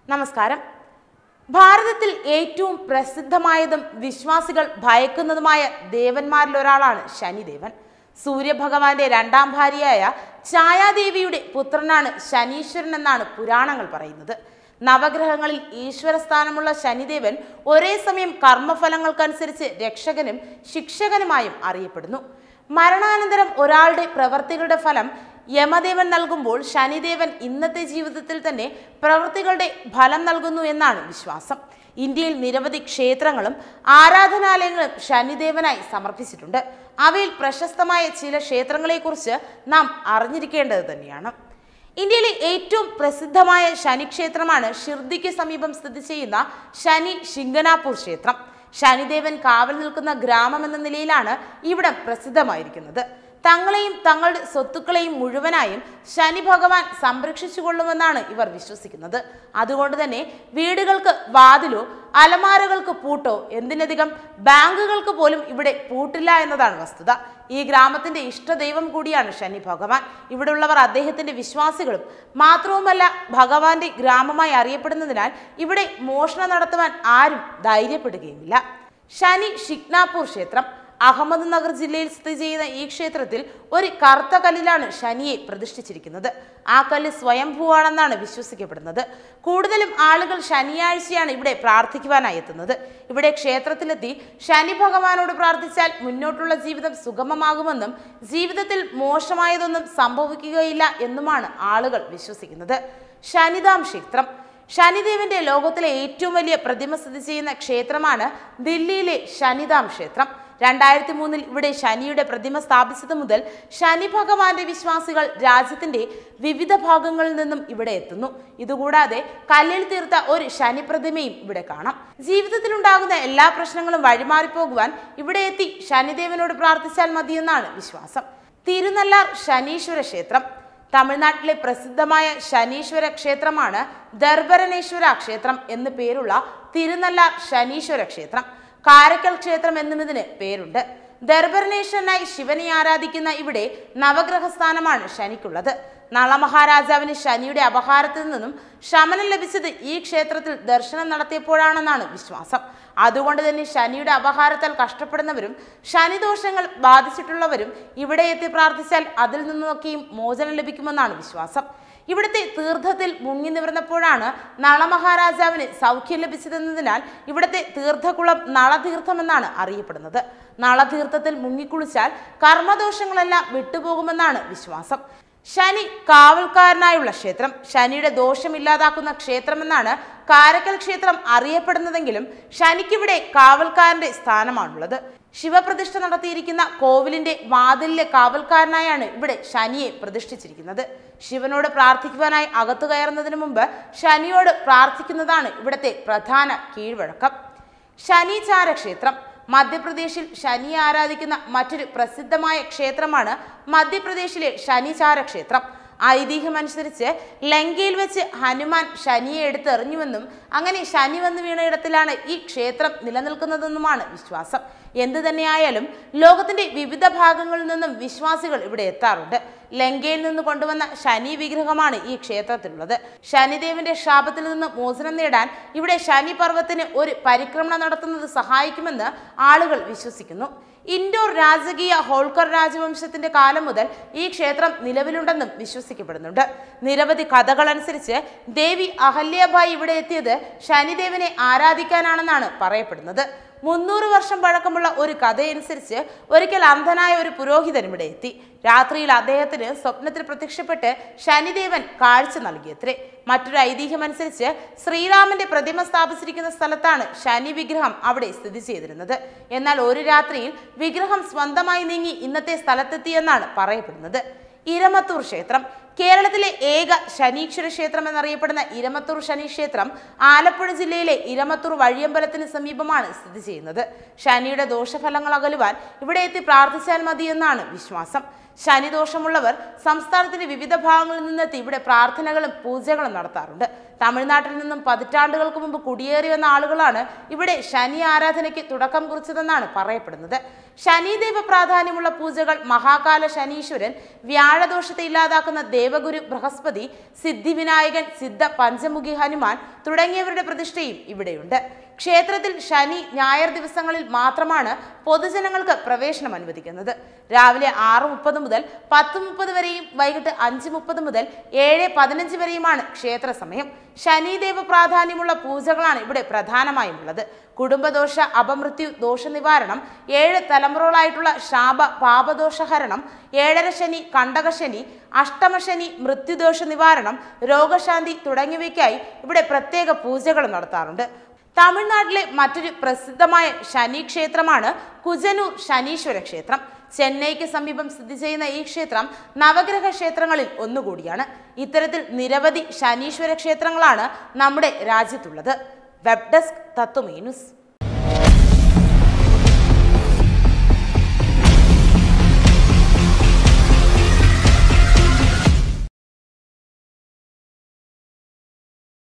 നമസ്കാരം ഭാരതത്തിൽ ഏറ്റവും പ്രസിദ്ധമായതും വിശ്വാസികൾ ഭയക്കുന്നതുമായ ദേവന്മാരിൽ ഒരാളാണ് ശനിദേവൻ സൂര്യഭഗവാന്റെ രണ്ടാം ഭാര്യയായ ഛായാദേവിയുടെ പുത്രനാണ് ശനീശ്വരൻ എന്നാണ് പുരാണങ്ങൾ പറയുന്നത് നവഗ്രഹങ്ങളിൽ ഈശ്വരസ്ഥാനമുള്ള ശനിദേവൻ ഒരേ സമയം കർമ്മഫലങ്ങൾക്കനുസരിച്ച് രക്ഷകനും ശിക്ഷകനുമായും അറിയപ്പെടുന്നു മരണാനന്തരം ഒരാളുടെ പ്രവർത്തികളുടെ ഫലം യമദേവൻ നൽകുമ്പോൾ ശനിദേവൻ ഇന്നത്തെ ജീവിതത്തിൽ തന്നെ പ്രവൃത്തികളുടെ ഫലം നൽകുന്നു എന്നാണ് വിശ്വാസം ഇന്ത്യയിൽ നിരവധി ക്ഷേത്രങ്ങളും ആരാധനാലയങ്ങളും ശനിദേവനായി സമർപ്പിച്ചിട്ടുണ്ട് അവയിൽ പ്രശസ്തമായ ചില ക്ഷേത്രങ്ങളെക്കുറിച്ച് നാം അറിഞ്ഞിരിക്കേണ്ടത് തന്നെയാണ് ഇന്ത്യയിലെ ഏറ്റവും പ്രസിദ്ധമായ ശനിക്ഷേത്രമാണ് ഷിർദിക്ക് സമീപം സ്ഥിതി ചെയ്യുന്ന ശനി ശിങ്കനാപൂർ ക്ഷേത്രം ശനിദേവൻ കാവൽ നിൽക്കുന്ന ഗ്രാമം എന്ന നിലയിലാണ് ഇവിടം പ്രസിദ്ധമായിരിക്കുന്നത് തങ്ങളെയും തങ്ങളുടെ സ്വത്തുക്കളെയും മുഴുവനായും ശനി ഭഗവാൻ സംരക്ഷിച്ചുകൊള്ളുമെന്നാണ് ഇവർ വിശ്വസിക്കുന്നത് അതുകൊണ്ട് തന്നെ വീടുകൾക്ക് വാതിലോ അലമാരകൾക്ക് പൂട്ടോ എന്തിനധികം ബാങ്കുകൾക്ക് പോലും ഇവിടെ പൂട്ടില്ല എന്നതാണ് വസ്തുത ഈ ഗ്രാമത്തിന്റെ ഇഷ്ടദൈവം കൂടിയാണ് ശനി ഭഗവാൻ ഇവിടെയുള്ളവർ അദ്ദേഹത്തിന്റെ വിശ്വാസികളും മാത്രവുമല്ല ഭഗവാന്റെ ഗ്രാമമായി അറിയപ്പെടുന്നതിനാൽ ഇവിടെ മോഷണം നടത്തുവാൻ ആരും ധൈര്യപ്പെടുകയുമില്ല ശനി ഷിഗ്നാപൂർ ക്ഷേത്രം അഹമ്മദ് നഗർ ജില്ലയിൽ സ്ഥിതി ചെയ്യുന്ന ഈ ക്ഷേത്രത്തിൽ ഒരു കറുത്ത കല്ലിലാണ് ശനിയെ പ്രതിഷ്ഠിച്ചിരിക്കുന്നത് ആ കല്ല് സ്വയംഭൂവാണെന്നാണ് വിശ്വസിക്കപ്പെടുന്നത് കൂടുതലും ആളുകൾ ശനിയാഴ്ചയാണ് ഇവിടെ പ്രാർത്ഥിക്കുവാനായി എത്തുന്നത് ഇവിടെ ക്ഷേത്രത്തിലെത്തി ശനി ഭഗവാനോട് പ്രാർത്ഥിച്ചാൽ മുന്നോട്ടുള്ള ജീവിതം സുഗമമാകുമെന്നും ജീവിതത്തിൽ മോശമായതൊന്നും സംഭവിക്കുകയില്ല എന്നുമാണ് ആളുകൾ വിശ്വസിക്കുന്നത് ശനിധാം ക്ഷേത്രം ശനിദേവന്റെ ലോകത്തിലെ ഏറ്റവും വലിയ പ്രതിമ സ്ഥിതി ചെയ്യുന്ന ക്ഷേത്രമാണ് ദില്ലിയിലെ ശനിധാം ക്ഷേത്രം രണ്ടായിരത്തി മൂന്നിൽ ഇവിടെ ശനിയുടെ പ്രതിമ സ്ഥാപിച്ചത് മുതൽ ശനി ഭഗവാന്റെ വിശ്വാസികൾ രാജ്യത്തിന്റെ വിവിധ ഭാഗങ്ങളിൽ നിന്നും ഇവിടെ എത്തുന്നു ഇതുകൂടാതെ കല്ലിൽ തീർത്ത ഒരു ശനി പ്രതിമയും ഇവിടെ കാണാം ജീവിതത്തിലുണ്ടാകുന്ന എല്ലാ പ്രശ്നങ്ങളും വഴിമാറിപ്പോകുവാൻ ഇവിടെ എത്തി ശനിദേവനോട് പ്രാർത്ഥിച്ചാൽ മതിയെന്നാണ് വിശ്വാസം തിരുനല്ലാർ ശനീശ്വര ക്ഷേത്രം തമിഴ്നാട്ടിലെ പ്രസിദ്ധമായ ശനീശ്വര ക്ഷേത്രമാണ് ദർബരനേശ്വര ക്ഷേത്രം എന്നു പേരുള്ള തിരുനല്ലാർ ശനീശ്വര ക്ഷേത്രം കാരക്കൽ ക്ഷേത്രം എന്നും ഇതിന് പേരുണ്ട് ദർബരനേശ്വരനായി ശിവനെ ആരാധിക്കുന്ന ഇവിടെ നവഗ്രഹ സ്ഥാനമാണ് ശനിക്കുള്ളത് നളമഹാരാജാവിന് ശനിയുടെ അപഹാരത്തിൽ നിന്നും ശമനം ലഭിച്ചത് ഈ ക്ഷേത്രത്തിൽ ദർശനം നടത്തിയപ്പോഴാണെന്നാണ് വിശ്വാസം അതുകൊണ്ട് തന്നെ ശനിയുടെ അപഹാരത്താൽ കഷ്ടപ്പെടുന്നവരും ശനിദോഷങ്ങൾ ബാധിച്ചിട്ടുള്ളവരും ഇവിടെ എത്തി പ്രാർത്ഥിച്ചാൽ അതിൽ നിന്നൊക്കെയും മോചനം ലഭിക്കുമെന്നാണ് വിശ്വാസം ഇവിടുത്തെ തീർത്ഥത്തിൽ മുങ്ങി നിവർന്നപ്പോഴാണ് നളമഹാരാജാവിന് സൗഖ്യം ലഭിച്ചതെന്നതിനാൽ ഇവിടുത്തെ തീർത്ഥകുളം നളതീർത്ഥമെന്നാണ് അറിയപ്പെടുന്നത് നളതീർത്ഥത്തിൽ മുങ്ങിക്കുളിച്ചാൽ കർമ്മദോഷങ്ങളെല്ലാം വിട്ടുപോകുമെന്നാണ് വിശ്വാസം ശനി കാവൽക്കാരനായുള്ള ക്ഷേത്രം ശനിയുടെ ദോഷം ഇല്ലാതാക്കുന്ന ക്ഷേത്രമെന്നാണ് കാരക്കൽ ക്ഷേത്രം അറിയപ്പെടുന്നതെങ്കിലും ശനിക്കിവിടെ കാവൽക്കാരന്റെ സ്ഥാനമാണുള്ളത് ശിവപ്രതിഷ്ഠ നടത്തിയിരിക്കുന്ന കോവിലിന്റെ വാതിലിലെ കാവൽക്കാരനായാണ് ഇവിടെ ശനിയെ പ്രതിഷ്ഠിച്ചിരിക്കുന്നത് ശിവനോട് പ്രാർത്ഥിക്കുവാനായി അകത്തു കയറുന്നതിന് മുമ്പ് ശനിയോട് പ്രാർത്ഥിക്കുന്നതാണ് ഇവിടുത്തെ പ്രധാന കീഴ്വഴക്കം ശനിചാര ക്ഷേത്രം മധ്യപ്രദേശിൽ ശനി ആരാധിക്കുന്ന മറ്റൊരു പ്രസിദ്ധമായ ക്ഷേത്രമാണ് മധ്യപ്രദേശിലെ ശനിചാര ക്ഷേത്രം ഐതിഹ്യമനുസരിച്ച് ലങ്കയിൽ വെച്ച് ഹനുമാൻ ശനിയെ എടുത്തെറിഞ്ഞുവെന്നും അങ്ങനെ ശനി വന്നു വീണ ഇടത്തിലാണ് ഈ ക്ഷേത്രം നിലനിൽക്കുന്നതെന്നുമാണ് വിശ്വാസം എന്തു തന്നെയായാലും ലോകത്തിന്റെ വിവിധ ഭാഗങ്ങളിൽ നിന്നും വിശ്വാസികൾ ഇവിടെ എത്താറുണ്ട് ലങ്കയിൽ നിന്ന് കൊണ്ടുവന്ന ശനി വിഗ്രഹമാണ് ഈ ക്ഷേത്രത്തിലുള്ളത് ശനിദേവന്റെ ശാപത്തിൽ നിന്ന് മോചനം നേടാൻ ഇവിടെ ശനി പർവ്വത്തിന് ഒരു പരിക്രമണം നടത്തുന്നത് സഹായിക്കുമെന്ന് ആളുകൾ വിശ്വസിക്കുന്നു ഇൻഡോർ രാജകീയ ഹോൾക്കർ രാജവംശത്തിന്റെ കാലം മുതൽ ഈ ക്ഷേത്രം നിലവിലുണ്ടെന്നും വിശ്വസിക്കപ്പെടുന്നുണ്ട് നിരവധി കഥകൾ അനുസരിച്ച് ദേവി അഹല്യബായി ഇവിടെ എത്തിയത് ശനിദേവനെ ആരാധിക്കാനാണെന്നാണ് പറയപ്പെടുന്നത് മുന്നൂറ് വർഷം പഴക്കമുള്ള ഒരു കഥയനുസരിച്ച് ഒരിക്കൽ അന്ധനായ ഒരു പുരോഹിതൻ ഇവിടെ എത്തി രാത്രിയിൽ അദ്ദേഹത്തിന് സ്വപ്നത്തിൽ പ്രത്യക്ഷപ്പെട്ട് ശനിദേവൻ കാഴ്ച നൽകിയത്രേ മറ്റൊരു ഐതിഹ്യം അനുസരിച്ച് ശ്രീരാമന്റെ പ്രതിമ സ്ഥാപിച്ചിരിക്കുന്ന സ്ഥലത്താണ് ശനി വിഗ്രഹം അവിടെ സ്ഥിതി ചെയ്തിരുന്നത് എന്നാൽ ഒരു രാത്രിയിൽ വിഗ്രഹം സ്വന്തമായി നീങ്ങി ഇന്നത്തെ സ്ഥലത്തെത്തിയെന്നാണ് പറയപ്പെടുന്നത് ഇരമത്തൂർ ക്ഷേത്രം കേരളത്തിലെ ഏക ശനീശ്വര ക്ഷേത്രം എന്നറിയപ്പെടുന്ന ഇരമത്തൂർ ശനി ക്ഷേത്രം ആലപ്പുഴ ജില്ലയിലെ ഇരമത്തൂർ വഴിയമ്പലത്തിന് സമീപമാണ് സ്ഥിതി ചെയ്യുന്നത് ശനിയുടെ ദോഷഫലങ്ങൾ അകലുവാൻ ഇവിടെ എത്തി പ്രാർത്ഥിച്ചാൽ മതിയെന്നാണ് വിശ്വാസം ശനിദോഷമുള്ളവർ സംസ്ഥാനത്തിന്റെ വിവിധ ഭാഗങ്ങളിൽ നിന്നെത്തി ഇവിടെ പ്രാർത്ഥനകളും പൂജകളും നടത്താറുണ്ട് തമിഴ്നാട്ടിൽ നിന്നും പതിറ്റാണ്ടുകൾക്ക് മുമ്പ് കുടിയേറി വന്ന ആളുകളാണ് ഇവിടെ ശനി ആരാധനയ്ക്ക് തുടക്കം കുറിച്ചതെന്നാണ് പറയപ്പെടുന്നത് ശനിദേവ പ്രാധാന്യമുള്ള പൂജകൾ മഹാകാല ശനീശ്വരൻ വ്യാഴദോഷത്തെ ഇല്ലാതാക്കുന്ന ദേവ ദേവഗുരു ബൃഹസ്പതി സിദ്ധിവിനായകൻ സിദ്ധ പഞ്ചമുഖി ഹനുമാൻ തുടങ്ങിയവരുടെ പ്രതിഷ്ഠയും ഇവിടെയുണ്ട് ക്ഷേത്രത്തിൽ ശനി ഞായർ ദിവസങ്ങളിൽ മാത്രമാണ് പൊതുജനങ്ങൾക്ക് പ്രവേശനം അനുവദിക്കുന്നത് രാവിലെ ആറ് മുപ്പത് മുതൽ പത്ത് മുപ്പത് വരെയും വൈകിട്ട് അഞ്ച് മുപ്പത് മുതൽ ഏഴ് പതിനഞ്ച് വരെയുമാണ് ക്ഷേത്ര സമയം ശനിദേവ പ്രാധാന്യമുള്ള പൂജകളാണ് ഇവിടെ പ്രധാനമായും ഉള്ളത് കുടുംബദോഷ അപമൃത്യു ദോഷനിവാരണം ഏഴ് തലമുറകളായിട്ടുള്ള ശാപ പാപദോഷഹരണം ഏഴര ശനി കണ്ടകശനി അഷ്ടമശനി മൃത്യുദോഷ നിവാരണം രോഗശാന്തി തുടങ്ങിയവയ്ക്കായി ഇവിടെ പ്രത്യേക പൂജകൾ നടത്താറുണ്ട് തമിഴ്നാട്ടിലെ മറ്റൊരു പ്രസിദ്ധമായ ശനി ക്ഷേത്രമാണ് കുജനൂർ ശനീശ്വര ക്ഷേത്രം ചെന്നൈക്ക് സമീപം സ്ഥിതി ചെയ്യുന്ന ഈ ക്ഷേത്രം നവഗ്രഹ ക്ഷേത്രങ്ങളിൽ ഒന്നുകൂടിയാണ് ഇത്തരത്തിൽ നിരവധി ശനീശ്വര ക്ഷേത്രങ്ങളാണ് നമ്മുടെ രാജ്യത്തുള്ളത് വെബ് ഡെസ്ക് തത്വമേ ന്യൂസ്